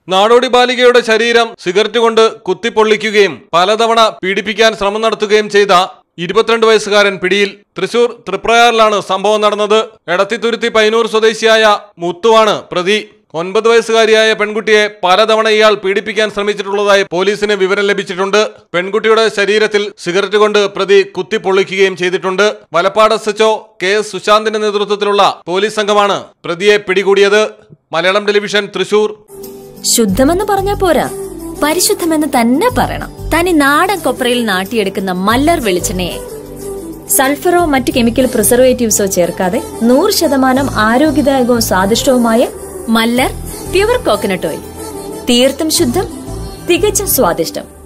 നാടോടി ബാലികയുടെ ശരീരം സിഗരറ്റ് കൊണ്ട് കുത്തിപ്പൊള്ളിക്കുകയും പലതവണ പീഡിപ്പിക്കാൻ ശ്രമം നടത്തുകയും ചെയ്ത ഇരുപത്തിരണ്ട് വയസ്സുകാരൻ പിടിയിൽ തൃശൂർ തൃപ്രയാറിലാണ് സംഭവം നടന്നത് എടത്തിത്തുരുത്തി പൈനൂർ സ്വദേശിയായ മുത്തുവാണ് പ്രതി ഒൻപത് വയസ്സുകാരിയായ പെൺകുട്ടിയെ പലതവണ ഇയാൾ പീഡിപ്പിക്കാൻ ശ്രമിച്ചിട്ടുള്ളതായി പോലീസിന് വിവരം ലഭിച്ചിട്ടുണ്ട് പെൺകുട്ടിയുടെ ശരീരത്തിൽ സിഗരറ്റ് കൊണ്ട് പ്രതി കുത്തിപ്പൊള്ളിക്കുകയും ചെയ്തിട്ടുണ്ട് Valappad S H O K S സുശാന്തിന്റെ നേതൃത്വത്തിലുള്ള പോലീസ് സംഘമാണ് പ്രതിയെ പിടികൂടിയത് മലയാളം ടെലിവിഷൻ തൃശൂർ ശുദ്ധമെന്ന് പറഞ്ഞാ പോരാ പരിശുദ്ധമെന്ന് തന്നെ പറയണം തനി നാടൻ കൊപ്രയിൽ നാട്ടിയെടുക്കുന്ന മല്ലർ വെളിച്ചെണ്ണയെ സൾഫറോ മറ്റു കെമിക്കൽ പ്രിസർവേറ്റീവ്സോ ചേർക്കാതെ നൂറ് ശതമാനം ആരോഗ്യദായകവും സ്വാദിഷ്ടവുമായ മല്ലർ പ്യുവർ കോക്കനട്ട് ഓയിൽ തീർത്തും ശുദ്ധം തികച്ചും സ്വാദിഷ്ടം